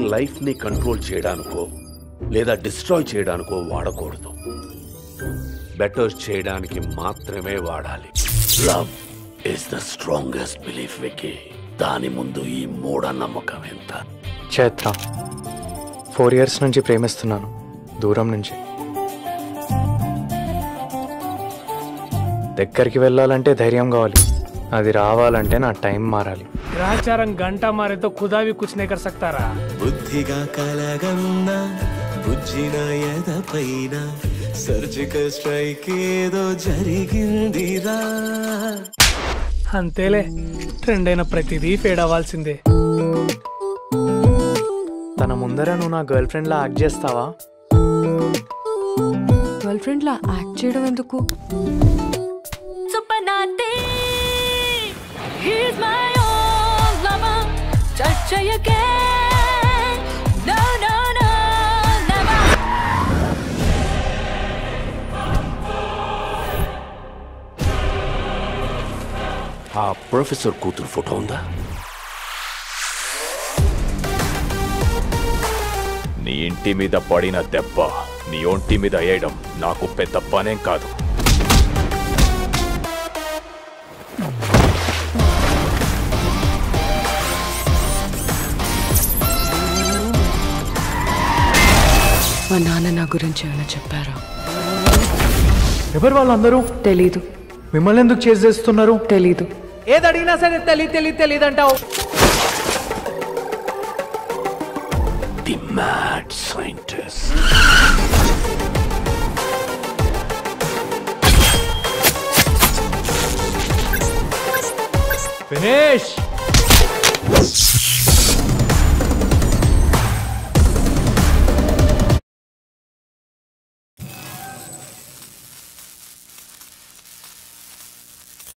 Life ని control చేయడానికో లేదా డిస్ట్రాయ్ చేయడానికో వాడకూడదు బెటర్ చేయడానికి మాత్రమే వాడాలి love is the strongest belief Vicky దాని ముందు ఈ మూఢనమ్మకం ఎంత చైత్ర ఫోర్ ఇయర్స్ నుంచి ప్రేమిస్తున్నాను దూరం నుంచి దగ్గరికి వెళ్ళాలంటే ధైర్యం కావాలి అది రావాలంటే నా టైం మారాలి ग्रहचारण घंटा मारे तो खुदा भी कुछ नहीं कर सकता रहा బుద్ధిగా కలగన్న బుజ్జిన ఎదపైన సర్జికల్ స్ట్రైక్ ఏదో జరిగిందిరా అంతేలే ట్రెండ్ అయిన ప్రతిదీ ఫేడ్ అవ్వాల్సిందే తన ముందర నువ్వు నా గర్ల్ ఫ్రెండ్ లా యాక్ట్ చేస్తావా గర్ల్ ఫ్రెండ్ లా యాక్ట్ చేయడం ఎందుకు Supernati, he's my own lover. Touch you again. No, no, no, never. ఆ ప్రొఫెసర్ కూతురు ఫోటో ఉందా నీ ఇంటి మీద పడిన దెబ్బ నీ ఒంటి మీద వేయడం నాకు పెద్ద పనేం కాదు మా నాన్న నా గురించి ఏమైనా చెప్పారా ఎవరు వాళ్ళందరూ తెలీదు మిమ్మల్ని ఎందుకు చేసి చేస్తున్నారు తెలీదు ఏది అడిగినా సరే తెలి తెలి తెలియదు అంటావు ది మ్యాడ్ సైంటిస్ట్ ఫినిష్